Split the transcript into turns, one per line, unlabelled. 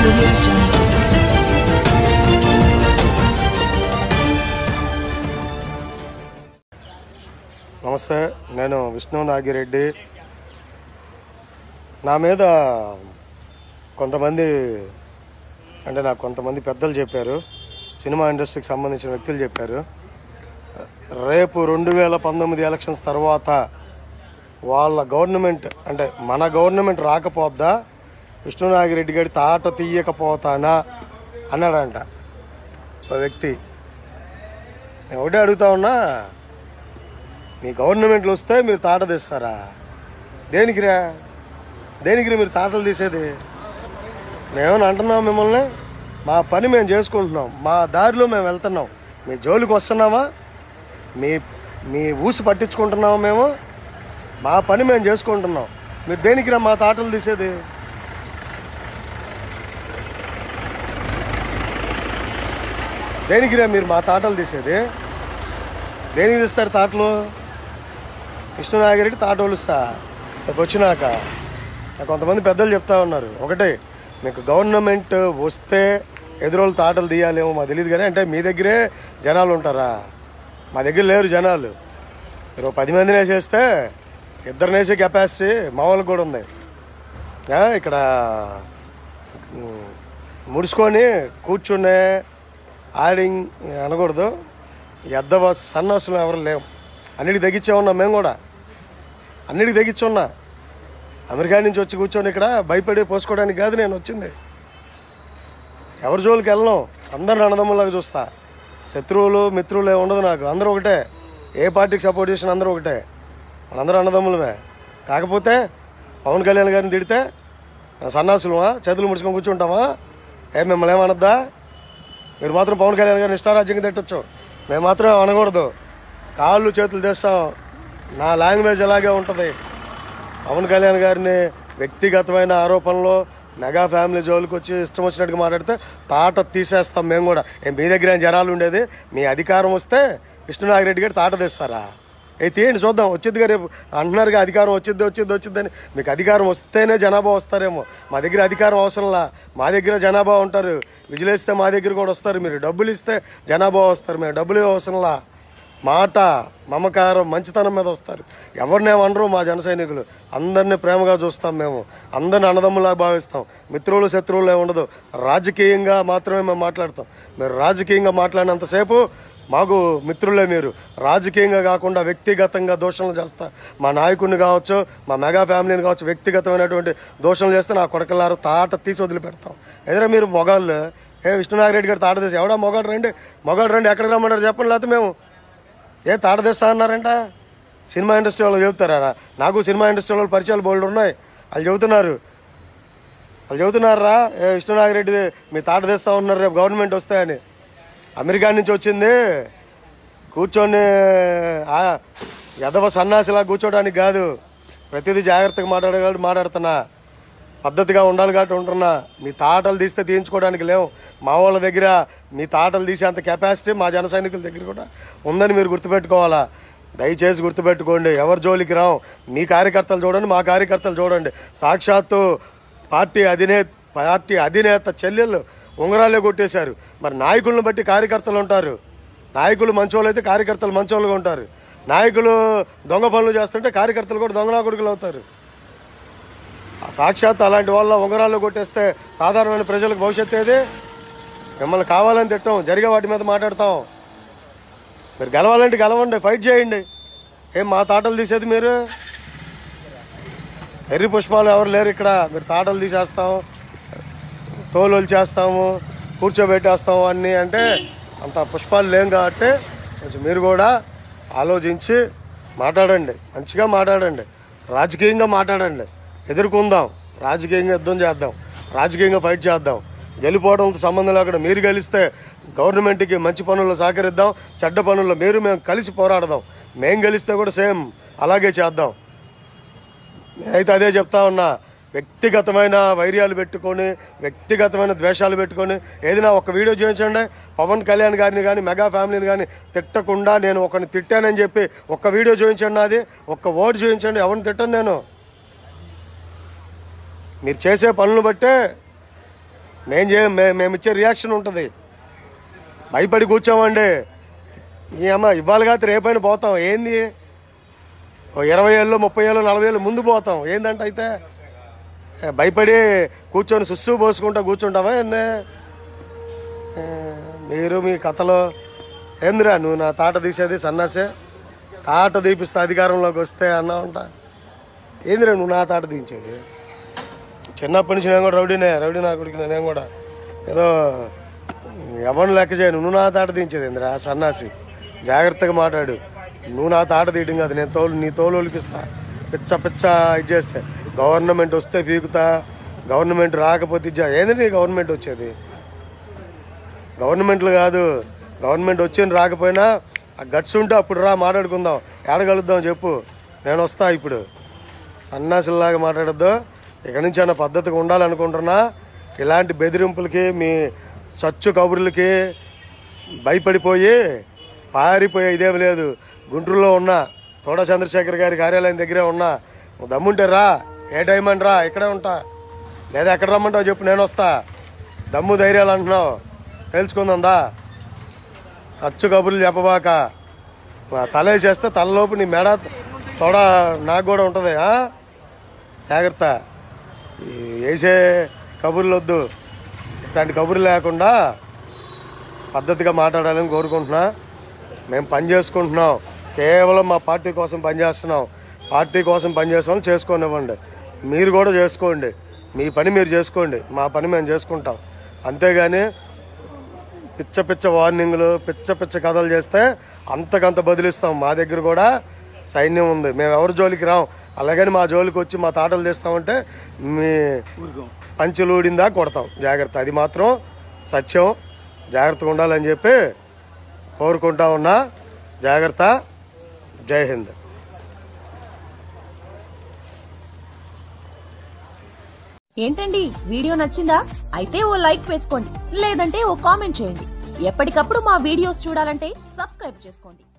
audio jungle.
నమస్తే నేను విష్ణు నాగిరెడ్డి నా మీద కొంతమంది అంటే నాకు కొంతమంది పెద్దలు చెప్పారు సినిమా ఇండస్ట్రీకి సంబంధించిన వ్యక్తులు చెప్పారు రేపు రెండు వేల పంతొమ్మిది ఎలక్షన్స్ తర్వాత వాళ్ళ గవర్నమెంట్ అంటే మన గవర్నమెంట్ రాకపోద్దా విష్ణు నాగిరెడ్డి గారి తాట తీయకపోతానా అన్నాడంట ఒక వ్యక్తి నేను ఒకటే అడుగుతా ఉన్నా మీ గవర్నమెంట్లు వస్తే మీరు తాట తీస్తారా దేనికిరా దేనికిరా మీరు తాటలు తీసేది మేమేమని అంటున్నాం మిమ్మల్ని మా పని మేము చేసుకుంటున్నాం మా దారిలో మేము వెళ్తున్నాం మీ జోలికి వస్తున్నామా మీ మీ ఊసి పట్టించుకుంటున్నామా మేము మా పని మేము చేసుకుంటున్నాం మీరు దేనికిరా మా తాటలు తీసేది దేనికిరా మీరు మా తాటలు తీసేది దేనికి తీస్తారు తాటలు కృష్ణనాగిరెడ్డి తాట ఒలుస్తా ఇక్కడికి వచ్చినాక నాకు కొంతమంది పెద్దలు చెప్తా ఉన్నారు ఒకటే మీకు గవర్నమెంట్ వస్తే ఎదురోళ్ళు తాటలు తీయాలేమో మాకు తెలియదు కానీ అంటే మీ దగ్గరే జనాలు ఉంటారా మా దగ్గర లేరు జనాలు మీరు ఓ పది మందిని వేసేస్తే ఇద్దరిని వేసే కెపాసిటీ మా వాళ్ళకి కూడా ఉంది ఆ, ఇక్కడ ఉమ్, ముడుచుకొని కూర్చునే ఆడింగ్ అనకూడదు ఎద్దవ సన్నాసులు ఎవరు లేవు అన్నిటికి తగ్గించే ఉన్నాం మేము కూడా అన్నిటికి తగ్గించి ఉన్నా అమెరికా నుంచి వచ్చి కూర్చొని ఇక్కడ భయపడి పోసుకోవడానికి కాదు నేను వచ్చింది ఎవరి జోలికి వెళ్ళను అందరిని అన్నదమ్ములాగా చూస్తా శత్రువులు మిత్రులు ఏమి ఉండదు నాకు అందరూ ఒకటే ఏ పార్టీకి సపోర్ట్ చేసిన అందరూ ఒకటే మనందరూ అన్నదమ్ములమే కాకపోతే పవన్ కళ్యాణ్ గారిని తిడితే నా సన్నాసులమా చేతులు ముడుచుకొని కూర్చుంటామా ఏ మిమ్మల్ని ఏమనద్దా మీరు మాత్రం పవన్ కళ్యాణ్ గారిని ఇష్టారాజ్యంగా తిట్టచ్చు మేము మాత్రం అనకూడదు కాళ్ళు చేతులు తెస్తాం నా లాంగ్వేజ్ అలాగే ఉంటుంది పవన్ కళ్యాణ్ గారిని వ్యక్తిగతమైన ఆరోపణలో మెగా ఫ్యామిలీ జోలికి వచ్చి ఇష్టం వచ్చినట్టుగా మాట్లాడితే తాట తీసేస్తాం మేము కూడా ఏ మీ దగ్గర ఏం జనాలు ఉండేది మీ అధికారం వస్తే విష్ణునాగిరెడ్డి గారు తాట తీస్తారా ఏ తీయండి చూద్దాం వచ్చిద్దిగా రేపు అంటున్నారుగా అధికారం వచ్చిద్ది వచ్చిద్ది వచ్చిద్దని మీకు అధికారం వస్తేనే జనాభా వస్తారేమో మా దగ్గర అధికారం అవసరంలా మా దగ్గర జనాభా ఉంటారు విజిలేస్తే మా దగ్గర కూడా వస్తారు మీరు డబ్బులు ఇస్తే జనాభా వస్తారు మేము డబ్బులు అవసరంలా మాట మమకారం మంచితనం మీద వస్తారు ఎవరినేమనరు మా జన సైనికులు అందరినీ ప్రేమగా చూస్తాం మేము అందరిని అన్నదమ్ములా భావిస్తాం మిత్రులు శత్రువులు ఏమి ఉండదు రాజకీయంగా మాత్రమే మేము మాట్లాడతాం మీరు రాజకీయంగా మాట్లాడినంతసేపు మాకు మిత్రులే మీరు రాజకీయంగా కాకుండా వ్యక్తిగతంగా దోషణలు చేస్తా మా నాయకుడిని కావచ్చు మా మెగా ఫ్యామిలీని కావచ్చు వ్యక్తిగతమైనటువంటి దోషణలు చేస్తే నా కొడకలారు తాట తీసి వదిలిపెడతాం ఎదురా మీరు మొగాళ్ళు ఏ విష్ణునాగిరెడ్డి గారు తాట తీసి ఎవడా మొగాడు రండి మొగాడు రండి ఎక్కడికి రమ్మన్నారు చెప్పండి లేకపోతే మేము ఏ తాట తెస్తా అన్నారంట సినిమా ఇండస్ట్రీ వాళ్ళు చెబుతారా నాకు సినిమా ఇండస్ట్రీ వాళ్ళు పరిచయాలు బోల్డ్ ఉన్నాయి వాళ్ళు చెబుతున్నారు వాళ్ళు చెబుతున్నారా ఏ విష్ణునాగిరెడ్డి మీ తాట తెస్తా ఉన్నారు రేపు గవర్నమెంట్ వస్తాయని అమెరికా నుంచి వచ్చింది కూర్చొని ఆ ఎదవ సన్నాసిలా కూర్చోడానికి కాదు ప్రతిదీ జాగ్రత్తగా మాట్లాడగలడు మాట్లాడుతున్నా పద్ధతిగా ఉండాలి కాబట్టి ఉంటున్నా మీ తాటలు తీస్తే తీయించుకోవడానికి లేవు మా వాళ్ళ దగ్గర మీ తాటలు తీసేంత కెపాసిటీ మా జన సైనికుల దగ్గర కూడా ఉందని మీరు గుర్తుపెట్టుకోవాలా దయచేసి గుర్తుపెట్టుకోండి ఎవరి జోలికి రావు మీ కార్యకర్తలు చూడండి మా కార్యకర్తలు చూడండి సాక్షాత్తు పార్టీ అధినేత పార్టీ అధినేత చెల్లెళ్ళు ఉంగరాలే కొట్టేశారు మరి నాయకులను బట్టి కార్యకర్తలు ఉంటారు నాయకులు మంచోళ్ళు అయితే కార్యకర్తలు మంచోళ్ళుగా ఉంటారు నాయకులు దొంగ పనులు చేస్తుంటే కార్యకర్తలు కూడా దొంగనా కొడుకులు అవుతారు ఆ సాక్షాత్ అలాంటి వాళ్ళ ఉంగరాలు కొట్టేస్తే సాధారణమైన ప్రజలకు భవిష్యత్తు ఏది మిమ్మల్ని కావాలని తిట్టాం జరిగే వాటి మీద మాట్లాడతాం మీరు గెలవాలంటే గెలవండి ఫైట్ చేయండి ఏం మా తాటలు తీసేది మీరు ఎర్రి పుష్పాలు ఎవరు లేరు ఇక్కడ మీరు తాటలు తీసేస్తాం తోలు చేస్తాము కూర్చోబెట్టేస్తాము అన్నీ అంటే అంత పుష్పాలు లేం కాబట్టి కొంచెం మీరు కూడా ఆలోచించి మాట్లాడండి మంచిగా మాట్లాడండి రాజకీయంగా మాట్లాడండి ఎదుర్కొందాం రాజకీయంగా యుద్ధం చేద్దాం రాజకీయంగా ఫైట్ చేద్దాం గెలిపోవడంతో సంబంధం లేకుండా మీరు గెలిస్తే గవర్నమెంట్కి మంచి పనుల్లో సహకరిద్దాం చెడ్డ పనుల్లో మీరు మేము కలిసి పోరాడదాం మేము గెలిస్తే కూడా సేమ్ అలాగే చేద్దాం నేనైతే అదే చెప్తా ఉన్నా వ్యక్తిగతమైన వైర్యాలు పెట్టుకొని వ్యక్తిగతమైన ద్వేషాలు పెట్టుకొని ఏదైనా ఒక వీడియో చూపించండి పవన్ కళ్యాణ్ గారిని కానీ మెగా ఫ్యామిలీని కానీ తిట్టకుండా నేను ఒకరిని తిట్టానని చెప్పి ఒక్క వీడియో చూపించండి నాది ఒక్క ఓటు చూపించండి ఎవరిని తిట్టను నేను మీరు చేసే పనులు బట్టే మేం చే మే- మేము ఇచ్చే రియాక్షన్ ఉంటుంది భయపడి కూర్చోమండి ఈ అమ్మ ఇవ్వాలి కాదు రేపైనా పోతాం ఏంది ఓ ఇరవై ఏళ్ళు ముప్పై ఏళ్ళు నలభై ఏళ్ళు ముందు పోతాం ఏందంటే అయితే ఏ, భయపడి కూర్చొని సుస్సు పోసుకుంటా కూర్చుంటావా ఏంది ఏ, మీరు మీ కథలో ఏందిరా నువ్వు నా తాట తీసేది సన్నాసే తాట తీపిస్తే అధికారంలోకి వస్తే అన్నా ఉంటా ఏందిరా నువ్వు నా తాట తీయించేది చిన్నప్పటి నుంచి నేను కూడా రౌడీనే రౌడీ నా కొడుకు నేను కూడా ఏదో ఎవరిని లెక్క చేయను నువ్వు నా తాట దించేది ఇందిరా సన్నాసి జాగ్రత్తగా మాట్లాడు నువ్వు నా తాట తీయడం కాదు నేను తోలు నీ తోలు ఒలిపిస్తా పిచ్చ పిచ్చ ఇది చేస్తే గవర్నమెంట్ వస్తే పీకుతా గవర్నమెంట్ రాకపోతే ఇది చే- ఏంది నీ గవర్నమెంట్ వచ్చేది గవర్నమెంట్లు కాదు గవర్నమెంట్ వచ్చిన రాకపోయినా ఆ గట్స్ ఉంటే అప్పుడు రా మాట్లాడుకుందాం ఏడగలుద్దాం చెప్పు నేను వస్తా ఇప్పుడు సన్నాసుల్లాగా మాట్లాడద్దు ఇక్కడి నుంచి అన్న పద్ధతిగా ఉండాలనుకుంటున్నా ఇలాంటి బెదిరింపులకి మీ చచ్చు కబుర్లకి భయపడిపోయి పారిపోయే ఇదేం లేదు గుంటూరులో ఉన్నా తోడ చంద్రశేఖర్ గారి కార్యాలయం దగ్గరే ఉన్నా నువ్వు దమ్ముంటే రా ఏ టైం అని రా ఇక్కడే ఉంటా లేదా ఎక్కడ రమ్మంటావు చెప్పు నేను వస్తా దమ్ము ధైర్యాలు అంటున్నావు తెలుసుకుందా ఖర్చు కబుర్లు చెప్పబాక నా తల వేసేస్తే తలలోపు నీ మెడ తొడ నాకు కూడా ఉంటుంది ఆ? జాగ్రత్త ఈ వేసే కబుర్లు వద్దు ఇట్లాంటి కబుర్లు లేకుండా పద్ధతిగా మాట్లాడాలని కోరుకుంటున్నా మేము పని చేసుకుంటున్నాం కేవలం మా పార్టీ కోసం పనిచేస్తున్నాం పార్టీ కోసం పనిచేస్తాం చేసుకోనివ్వండి మీరు కూడా చేసుకోండి మీ పని మీరు చేసుకోండి మా పని మేము చేసుకుంటాం అంతేగాని పిచ్చ పిచ్చ వార్నింగ్లు పిచ్చ పిచ్చ కథలు చేస్తే అంతకంత బదిలిస్తాం మా దగ్గర కూడా సైన్యం ఉంది మేము ఎవరి జోలికి రాం అలాగని మా జోలికి వచ్చి మా తాటలు తీస్తామంటే మీ పంచులు ఊడిందా కొడతాం జాగ్రత్త అది మాత్రం సత్యం జాగ్రత్తగా ఉండాలని చెప్పి కోరుకుంటా ఉన్నా జాగ్రత్త జై హింద్
ఏంటండి వీడియో నచ్చిందా అయితే ఓ లైక్ వేసుకోండి లేదంటే ఓ కామెంట్ చేయండి ఎప్పటికప్పుడు మా వీడియోస్ చూడాలంటే సబ్స్క్రైబ్ చేసుకోండి